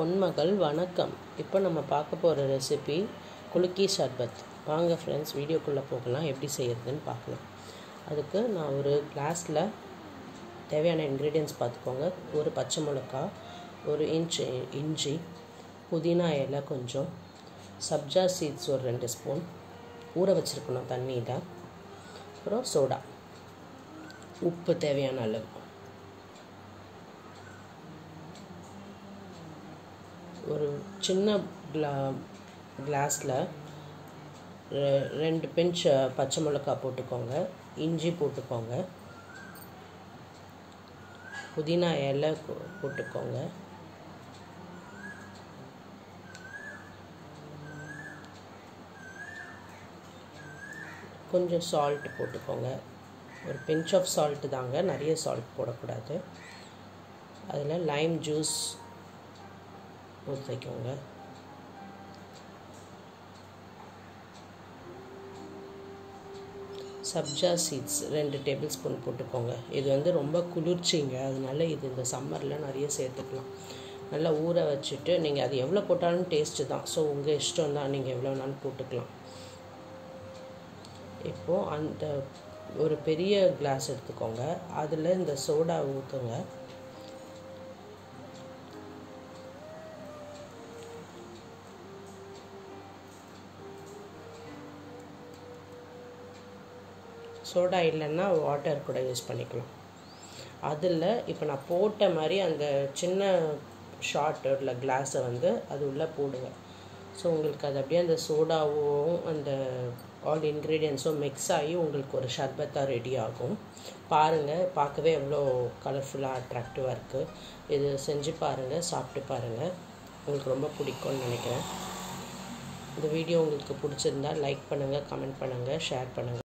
பொன்மகள் வணக்கம் இப்போ நம்ம பார்க்க போகிற ரெசிபி குலுக்கி சர்பத் வாங்க ஃப்ரெண்ட்ஸ் வீடியோக்குள்ளே போகலாம் எப்படி செய்யறதுன்னு பார்க்கலாம் அதுக்கு நான் ஒரு கிளாஸில் தேவையான இன்க்ரீடியன்ஸ் பார்த்துக்கோங்க ஒரு பச்சை மிளகா ஒரு இன்ச் இஞ்சி புதினா இலை கொஞ்சம் சப்ஜா சீட்ஸ் ஒரு ரெண்டு ஸ்பூன் ஊற வச்சுருக்கணும் தண்ணியில் அப்புறம் சோடா உப்பு தேவையான அளவு ஒரு சின்ன கிளா கிளாஸில் ரெண்டு பிஞ்ச் பச்சை மிளகா போட்டுக்கோங்க இஞ்சி போட்டுக்கோங்க புதினா இலை போட்டுக்கோங்க கொஞ்சம் சால்ட் போட்டுக்கோங்க ஒரு பிஞ்ச் ஆஃப் சால்ட்டு தாங்க நிறைய சால்ட் போடக்கூடாது அதில் லைம் ஜூஸ் ஊற்றிக்கோங்க சப்ஜா சீட்ஸ் ரெண்டு டேபிள் ஸ்பூன் போட்டுக்கோங்க இது வந்து ரொம்ப குளிர்ச்சிங்க அதனால இது இந்த சம்மரில் நிறைய சேர்த்துக்கலாம் நல்லா ஊற வச்சுட்டு நீங்கள் அது எவ்வளோ போட்டாலும் டேஸ்ட்டு தான் ஸோ உங்கள் இஷ்டம் தான் நீங்கள் எவ்வளோ நாளும் போட்டுக்கலாம் இப்போது அந்த ஒரு பெரிய கிளாஸ் எடுத்துக்கோங்க அதில் இந்த சோடா ஊற்றுங்க சோடா இல்லைன்னா வாட்டர் கூட யூஸ் பண்ணிக்கலாம் அதில் இப்போ நான் போட்ட மாதிரி அந்த சின்ன ஷார்ட் இல்லை கிளாஸை வந்து அது உள்ளே போடுங்க ஸோ உங்களுக்கு அது அப்படியே அந்த சோடாவும் அந்த ஆல் இன்க்ரீடியன்ஸும் மிக்ஸ் ஆகி உங்களுக்கு ஒரு ஷர்பத்தாக ரெடி ஆகும் பாருங்கள் பார்க்கவே எவ்வளோ கலர்ஃபுல்லாக அட்ராக்டிவாக இருக்குது இது செஞ்சு பாருங்கள் சாப்பிட்டு பாருங்கள் உங்களுக்கு ரொம்ப பிடிக்கும்னு நினைக்கிறேன் இந்த வீடியோ உங்களுக்கு பிடிச்சிருந்தா லைக் பண்ணுங்கள் கமெண்ட் பண்ணுங்கள் ஷேர் பண்ணுங்கள்